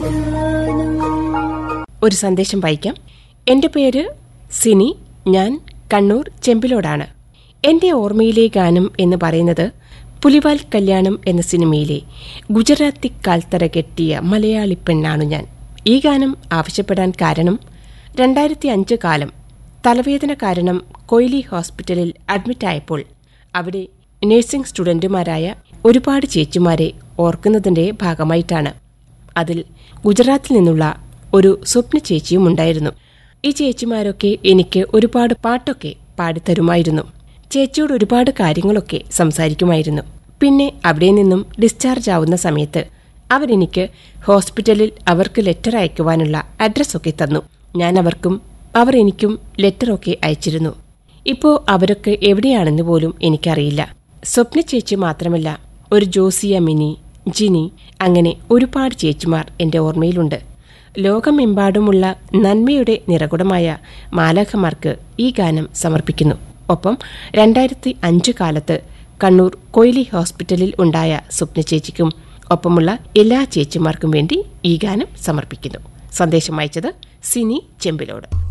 ഒരു സന്ദേശം വായിക്കാം എന്റെ പേര് സിനി ഞാൻ കണ്ണൂർ ചെമ്പിലോടാണ് എന്റെ ഓർമ്മയിലെ ഗാനം എന്ന് പറയുന്നത് പുലിവാൽ കല്യാണം എന്ന സിനിമയിലെ ഗുജറാത്തി കാൽത്തറ കെട്ടിയ മലയാളി പെണ്ണാണു ഞാൻ ഈ ഗാനം ആവശ്യപ്പെടാൻ കാരണം രണ്ടായിരത്തി അഞ്ച് കാലം തലവേദന കാരണം കൊയ്ലി ഹോസ്പിറ്റലിൽ അഡ്മിറ്റായപ്പോൾ അവിടെ നഴ്സിംഗ് സ്റ്റുഡന്റുമാരായ ഒരുപാട് ചേച്ചിമാരെ ഓർക്കുന്നതിന്റെ ഭാഗമായിട്ടാണ് അതിൽ ഗുജറാത്തിൽ നിന്നുള്ള ഒരു സ്വപ്ന ചേച്ചിയും ഉണ്ടായിരുന്നു ഈ ചേച്ചിമാരൊക്കെ എനിക്ക് ഒരുപാട് പാട്ടൊക്കെ പാടിത്തരുമായിരുന്നു ചേച്ചിയോട് ഒരുപാട് കാര്യങ്ങളൊക്കെ സംസാരിക്കുമായിരുന്നു പിന്നെ അവിടെ നിന്നും ഡിസ്ചാർജ് ആവുന്ന സമയത്ത് അവരെനിക്ക് ഹോസ്പിറ്റലിൽ അവർക്ക് ലെറ്റർ അയക്കുവാനുള്ള അഡ്രസ്സൊക്കെ തന്നു ഞാൻ അവർക്കും അവർ എനിക്കും ലെറ്ററൊക്കെ അയച്ചിരുന്നു ഇപ്പോ അവരൊക്കെ എവിടെയാണെന്ന് പോലും എനിക്കറിയില്ല സ്വപ്ന ചേച്ചി മാത്രമല്ല ഒരു ജോസിയ മിനി ജിനി അങ്ങനെ ഒരുപാട് ചേച്ചിമാർ എന്റെ ഓർമ്മയിലുണ്ട് ലോകമെമ്പാടുമുള്ള നന്മയുടെ നിറകുടമായ മാലാഖമാർക്ക് ഈ ഗാനം സമർപ്പിക്കുന്നു ഒപ്പം രണ്ടായിരത്തി അഞ്ച് കാലത്ത് കണ്ണൂർ കൊയ്ലി ഹോസ്പിറ്റലിൽ ഉണ്ടായ സ്വപ്ന ചേച്ചിക്കും ഒപ്പമുള്ള എല്ലാ ചേച്ചിമാർക്കും വേണ്ടി ഈ ഗാനം സമർപ്പിക്കുന്നു സന്ദേശം അയച്ചത് സിനി ചെമ്പിലോട്